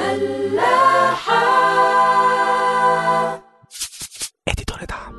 الملاحة اديتور دعم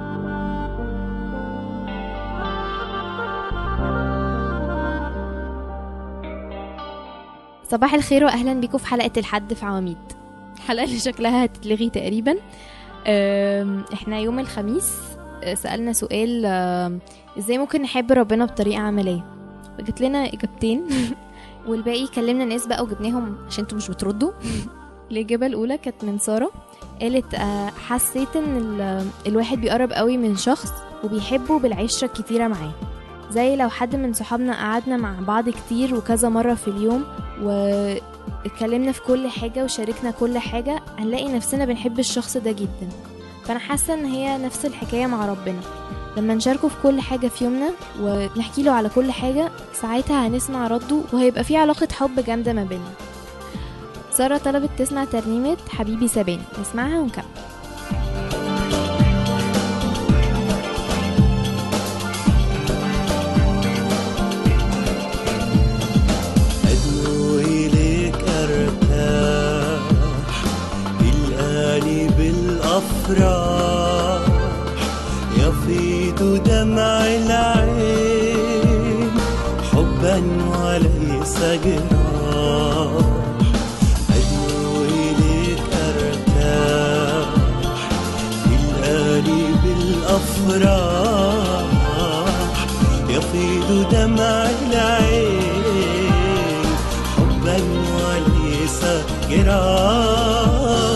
صباح الخير واهلا بيكم في حلقه الحد في عواميد الحلقه اللي شكلها هتتلغي تقريبا أم، احنا يوم الخميس أه، سالنا سؤال أم، ازاي ممكن نحب ربنا بطريقه عمليه جت لنا اجابتين والباقي كلمنا ناس بقى وجبناهم عشان انتوا مش بتردوا الاجابه الاولى كانت من ساره قالت أه، حسيت ان ال- الواحد بيقرب قوي من شخص وبيحبه بالعشره الكتيره معاه زي لو حد من صحابنا قعدنا مع بعض كتير وكذا مرة في اليوم واتكلمنا في كل حاجة وشاركنا كل حاجة هنلاقي نفسنا بنحب الشخص ده جدا فأنا حاسة إن هي نفس الحكاية مع ربنا لما نشاركه في كل حاجة في يومنا ونحكي له على كل حاجة ساعتها هنسمع رده وهيبقى في علاقة حب جامدة ما بيننا سارة طلبت تسمع ترنيمة حبيبي سابان نسمعها ونكمل أدعو إليك أرتاح الآن بالأفراح يفيض دمع العين حبا وليس جراح أدعو إليك أرتاح الآن بالأفراح يفيض دمع العين حبا وليس جراح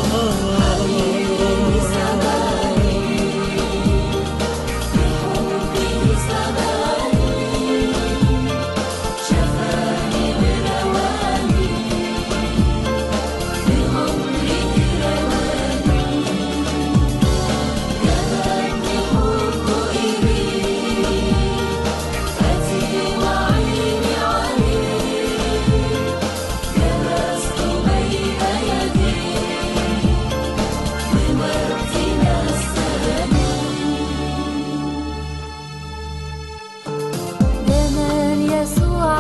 جمال يسوع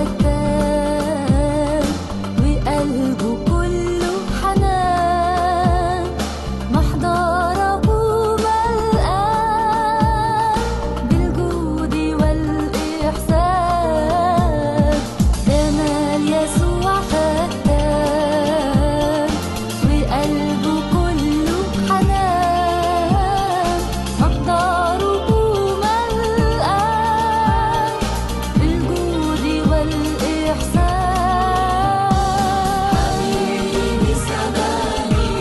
فتان وقلبه كله حنان محضره ملآن بالجود والإحسان جمال يسوع فتان وقلبه كله حنان محضره ملآن بالجود والإحسان حبيبي سباني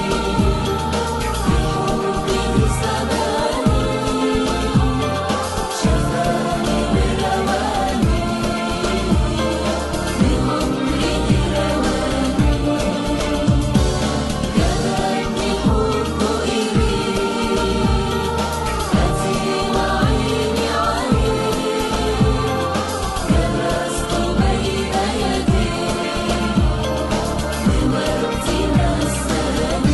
حبي سباني شفاني برواني بعمري رواني جذبني حبه إليه أتي وعيني عليه جلست بين يديه بوقت نساني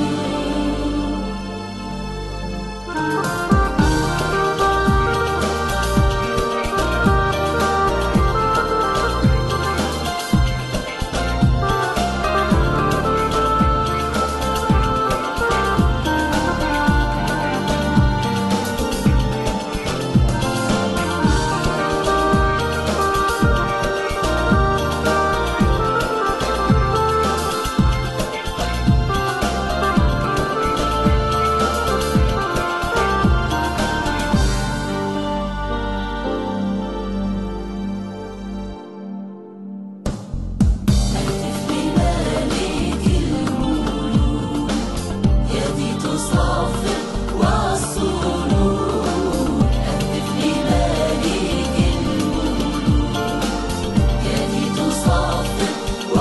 هتف بمالك الملوك يدي تصفق والصنوع هتف بمالك الملوك يدي تصفق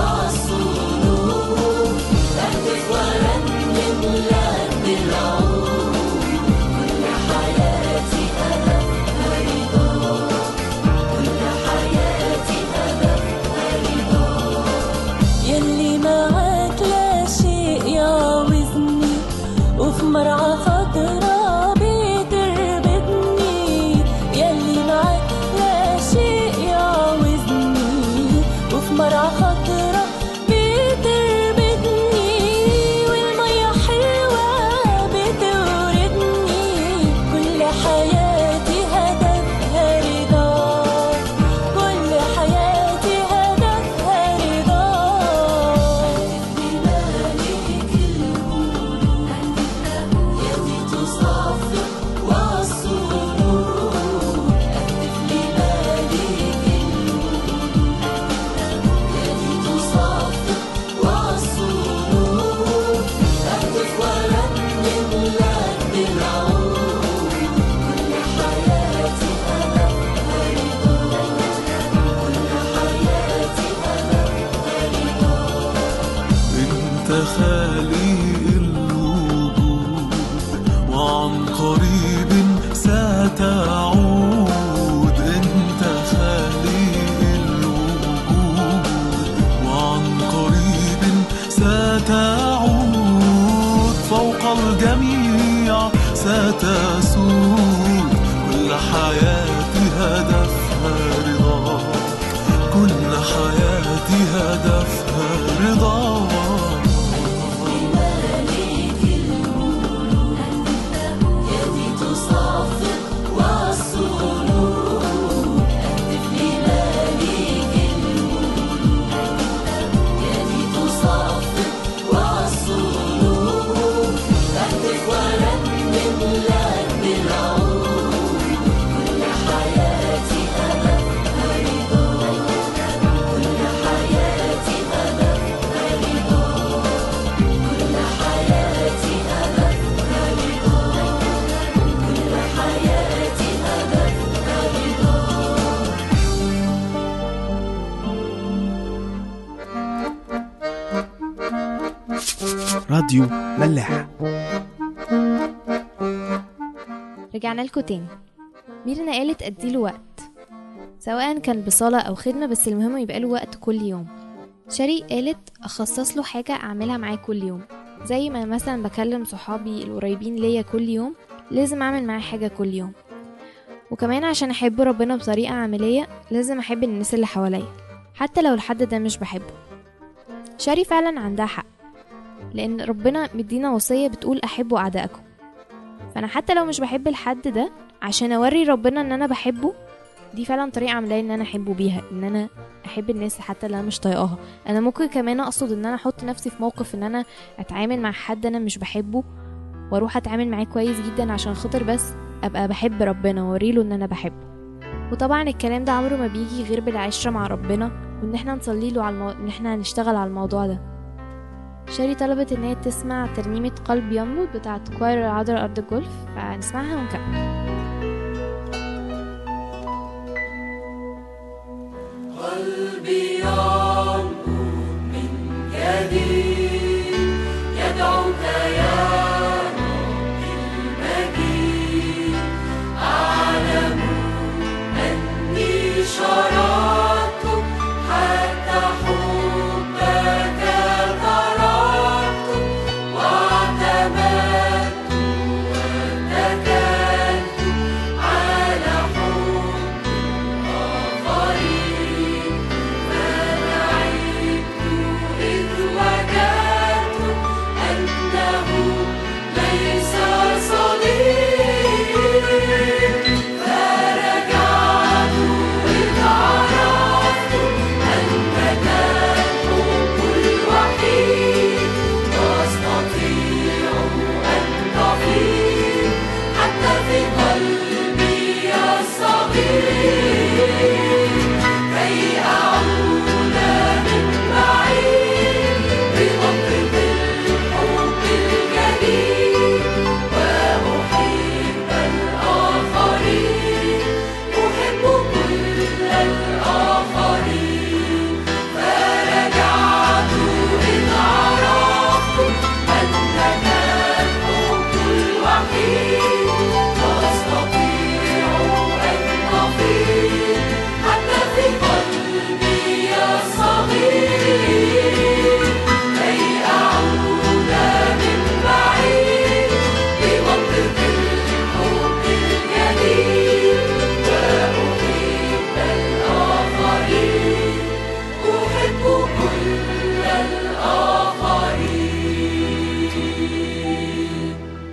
والصنوع اهتف ورنم لك بالعود كل حياتي أنا رضاك كل حياتي أنا رضاك يلي معاك لا شيء يعوزني وفي مرعى خضرا بتربطني يلي معاك لا شيء يعوزني وفي مرعى خضرا بتربطني خالق الوجود وعن قريب ستعود انت خالق الوجود وعن قريب ستعود فوق الجميع ستسود كل حياتي هدفها رضاك كل حياتي هدفها رضاك لملك الملوك يدي تصفق والسلوك أهتف لملك الملوك يدي تصفق والسلوك أهتف ورنم لك بالعود كل حياتي هدفها رضاك كل حياتي هدفها رضاك كل حياتي هدفها رضاك كل حياتي هدفها رضاك راديو ملاح رجعنا لكم تاني ميرنا قالت اديله وقت سواء كان بصلاة أو خدمة بس المهم يبقى له وقت كل يوم شري قالت أخصص له حاجة أعملها معاه كل يوم زي ما مثلا بكلم صحابي القريبين ليا كل يوم لازم أعمل معاه حاجة كل يوم وكمان عشان أحب ربنا بطريقة عملية لازم أحب الناس اللي حواليا حتى لو الحد ده مش بحبه شاري فعلا عندها حق لأن ربنا مدينا وصية بتقول أحبوا أعدائكم فأنا حتى لو مش بحب الحد ده عشان أوري ربنا إن أنا بحبه دي فعلا طريقة عملية إن أنا أحبه بيها إن أنا أحب الناس حتى اللي أنا مش طايقاها أنا ممكن كمان أقصد إن أنا أحط نفسي في موقف إن أنا أتعامل مع حد أنا مش بحبه وأروح أتعامل معاه كويس جدا عشان خاطر بس أبقى بحب ربنا وأوريله إن أنا بحبه وطبعا الكلام ده عمره ما بيجي غير بالعشرة مع ربنا وإن احنا نصلي له على المو... إن احنا هنشتغل على الموضوع ده شاري طلبت إن هي تسمع ترنيمة قلب ينبض بتاعت كواير العذراء أرض الجولف فنسمعها ونكمل قلبي ينبض من جديد يدعوك يا ربي المجيد أعلم أني شردت حتى حبك تركت واعتمدت واتكلت على حب الآخرين فلعبت إذ وجدت أنه ليس صديق فرجعت إذ عرفت أنك الحب الوحيد وأستطيع أن تفيض حتى في قلبي الصغير كي أعود من بعيد بمنطق الحب الجديد وأحب الآخرين أحب كل الآخرين فرجعت إذ عرفت أنك الحب الوحيد وأستطيع أن أفيض حتى في قلبي الصغير كي أعود من بعيد بمنطق الحب الجديد وأحب الآخرين أحب كل الآخرين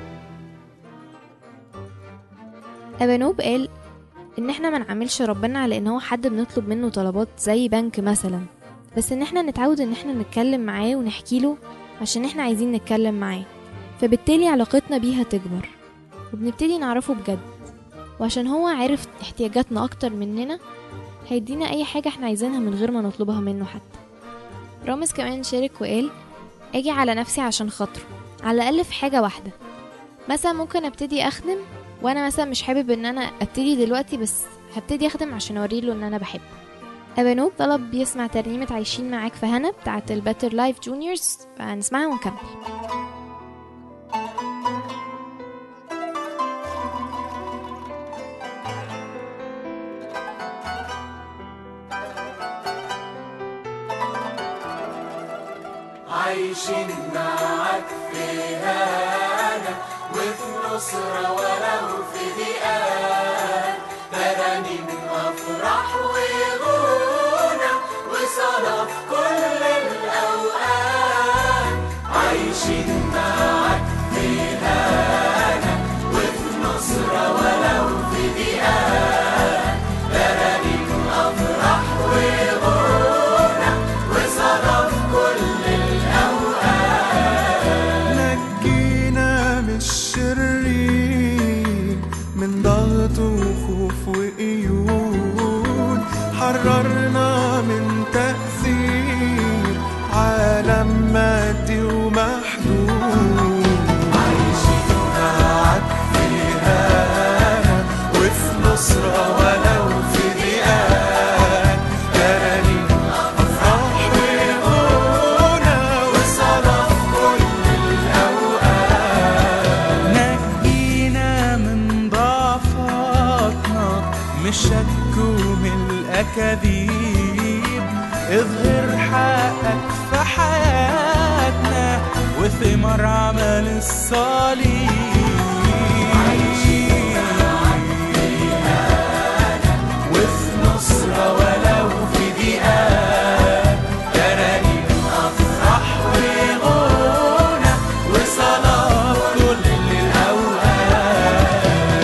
أبانوب قال إن إحنا ما نعاملش ربنا على إن هو حد بنطلب منه طلبات زي بنك مثلا بس إن إحنا نتعود إن إحنا نتكلم معاه ونحكي له عشان إحنا عايزين نتكلم معاه فبالتالي علاقتنا بيه هتكبر وبنبتدي نعرفه بجد وعشان هو عارف احتياجاتنا أكتر مننا هيدينا أي حاجة إحنا عايزينها من غير ما نطلبها منه حتى رامز كمان شارك وقال أجي على نفسي عشان خاطره على الأقل في حاجة واحدة مثلا ممكن ابتدي أخدم وانا مثلا مش حابب ان انا ابتدي دلوقتي بس هبتدي اخدم عشان اوريله ان انا بحب أبانوب طلب يسمع ترنيمة عايشين معاك في هنا بتاعت الباتر لايف جونيورز فهنسمعها ونكمل عايشين معاك في هنا وفي نصرة ولو في ضيقات ترانيم أفراح وغنى وصلاة في كل الأوقات عايشين معاك في هنا وفي نصرة ولو في ضيقات ترانيم أفراح وغنى وصلاة في كل نجينا من الشرير من ضغط وخوف وقيود حررنا من تأثير عالم مادي ومحدود عايشين معاك في هنا وفي نصرة ولو في ضيقات ترانيم أفراح وغنى وصلاة في كل نجينا من ضعفاتنا من الشك ومن الأكاذيب اظهر حقك في حياتنا وثمر عمل الصليب وفي نصرة ولو في ضيقات ترانيم أفراح وغنى وصلاة في كل الأوقات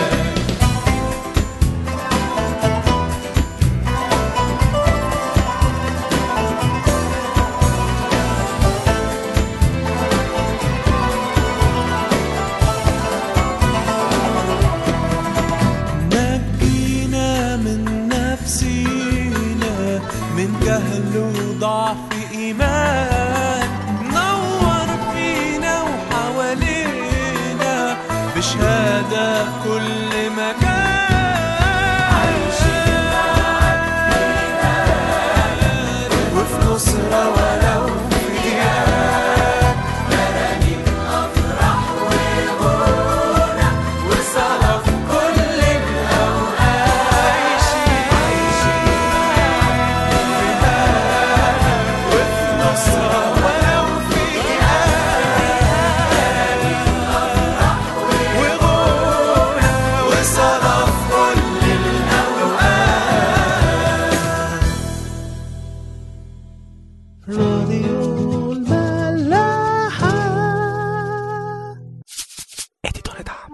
نجينا من نفسينا من جهل وضعف إيمان نور فينا وحوالينا بشهادة في كل مكان وفي نصرة ولو في ضيقات ترانيم أفراح وغنى وصلاة في كل الأوقات وفي نصرة ولو في ضيقات وغنى وصلاة في كل الأوقات راديو الملاحة اديتور دعم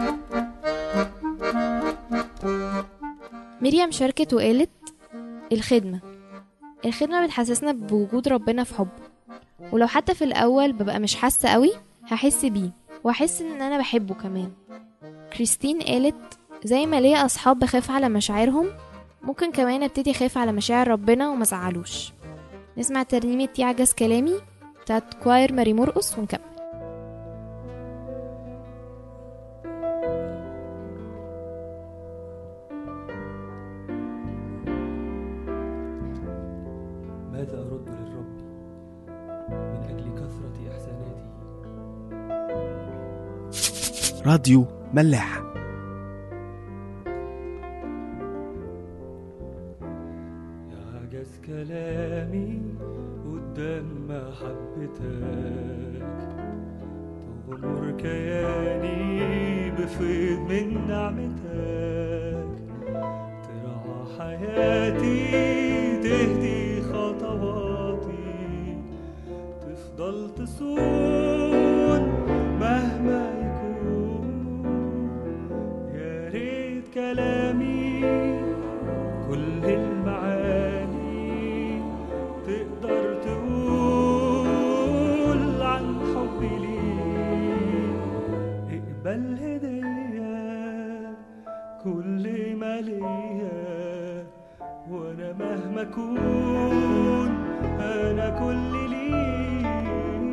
مريم شاركت وقالت الخدمة الخدمة بتحسسنا بوجود ربنا في حبه ولو حتى في الأول ببقى مش حاسة قوي هحس بيه وأحس إن أنا بحبه كمان كريستين قالت زي ما ليا أصحاب بخاف على مشاعرهم ممكن كمان ابتدي أخاف على مشاعر ربنا ومزعلوش نسمع ترنيمة يعجز كلامي بتاعت كواير ماري مرقص ونكمل ماذا أرد للرب من أجل كثرة إحساناته راديو ملاح يعجز كلامي قدام محبتك تغمر كياني بفيض من نعمتك ترعى حياتي تهدي خطواتي تفضل تصون مهما يكون يا ريت كلامي كل المعاني تقدر تقول عن حبي ليك اقبل هدية كل ما ليا وانا مهما اكون انا كل ليك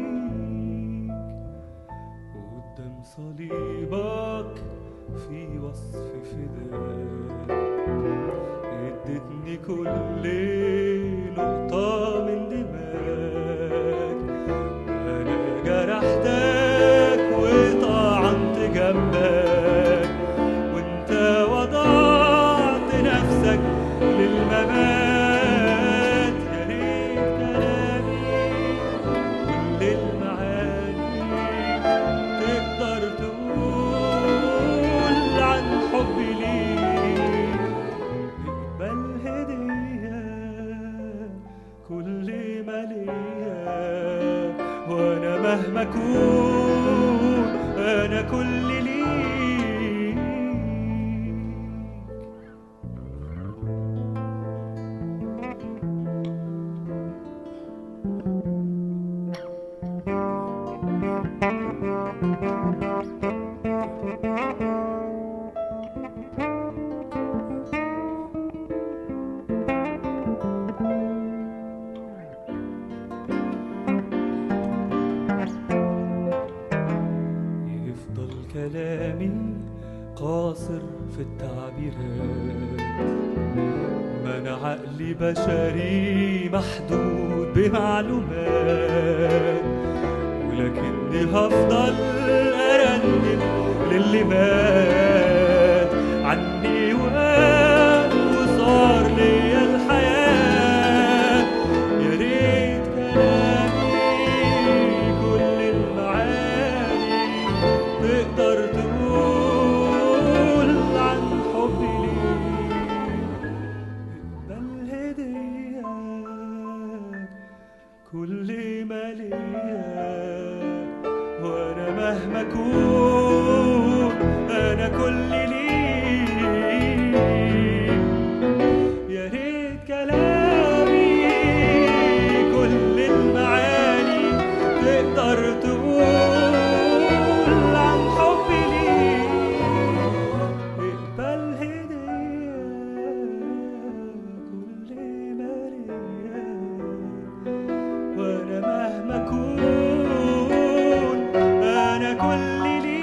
قدام صليبك في وصف فداك ادتني كل مهما اكون انا كل ليك يفضل كلامي قاصر في التعبيرات ما انا عقلي بشري محدود بمعلومات ولكني هفضل ارنم للي مات عني وقام وصار ليا الحياه يا ريت كلامي كل المعاني تقدر تقول عن حبي ليك اقبل هدية كل ما ليا وانا مهما اكون انا كل ليك يا ريت كلامي كل المعاني تقدر تقول عن حبي ليك اقبل هدية كل ما ليا وانا مهما اكون انا كل ليك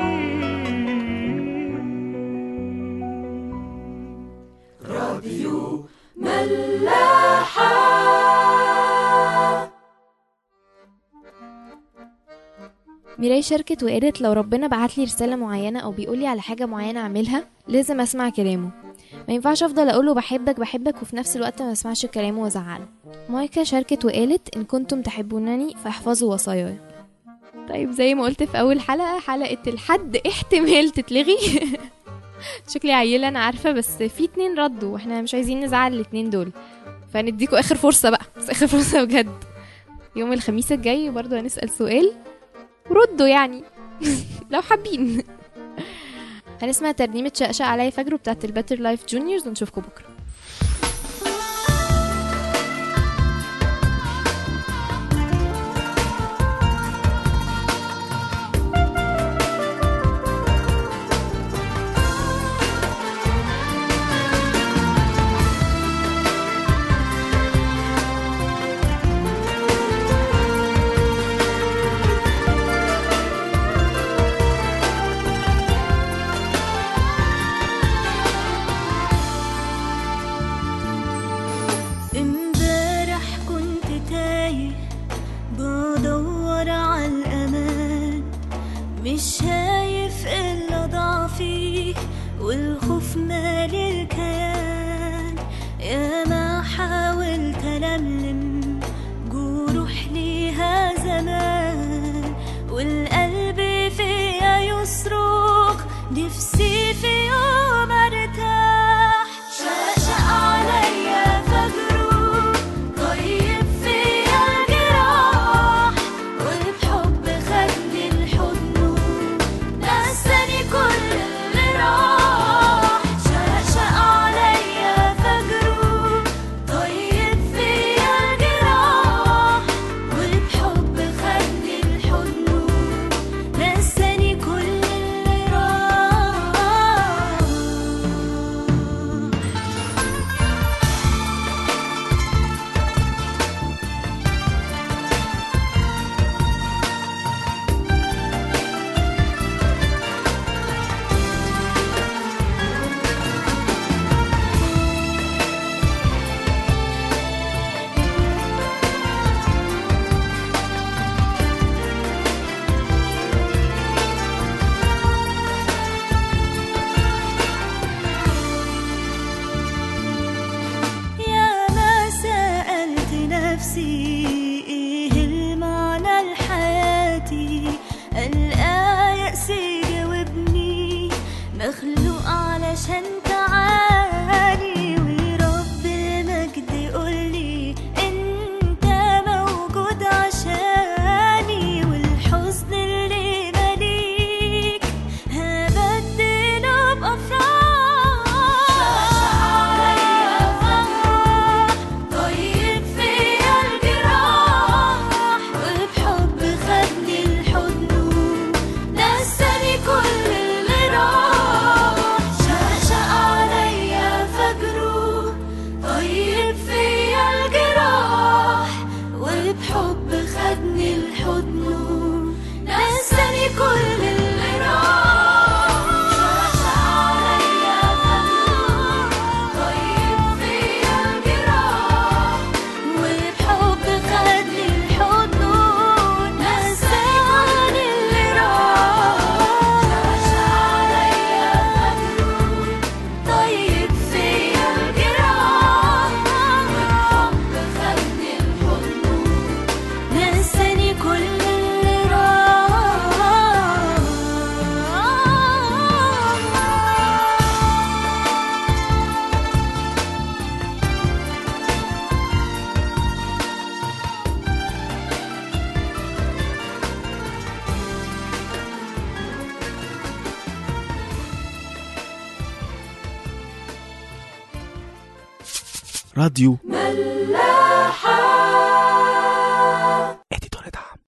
راديو ملاحة ميراي شاركت وقالت لو ربنا بعت لي رسالة معينة أو بيقولي على حاجة معينة أعملها لازم أسمع كلامه ما ينفعش أفضل أقوله بحبك بحبك وفي نفس الوقت ما أسمعش كلامه وأزعله مايكا شاركت وقالت إن كنتم تحبونني فاحفظوا وصاياي طيب زي ما قلت في أول حلقة حلقة الحد احتمال تتلغي شكلي عيلة أنا عارفة بس في اتنين ردوا واحنا مش عايزين نزعل الاتنين دول فنديكوا آخر فرصة بقى بس آخر فرصة بجد يوم الخميس الجاي برضو هنسأل سؤال ردوا يعني لو حابين هنسمع ترنيمة شقشق عليا فجر بتاعت الباتر لايف جونيورز ونشوفكم بكرة امبارح كنت تايه بدور على الأمان مش شايف إلا ضعفي والخوف مالي الكيان يا ما حاولت ألملم جروح ليها زمان والقلب فيا يصرخ نفسي في يوم ارتاح شقشق عليا فجره طيب فيا الجراح وبحب خدني لحضنه نساني كل اللي راح شقشق عليا فجره طيب فيا الجراح وبحب خدني لحضنه نساني كل اللي راح يا ما سألت نفسي ايه المعنى لحياتي ألقى يأسي جاوبني مخلوق علشان تعاني ورب المجد يقولي انت موجود عشاني والحب راديو ملاحة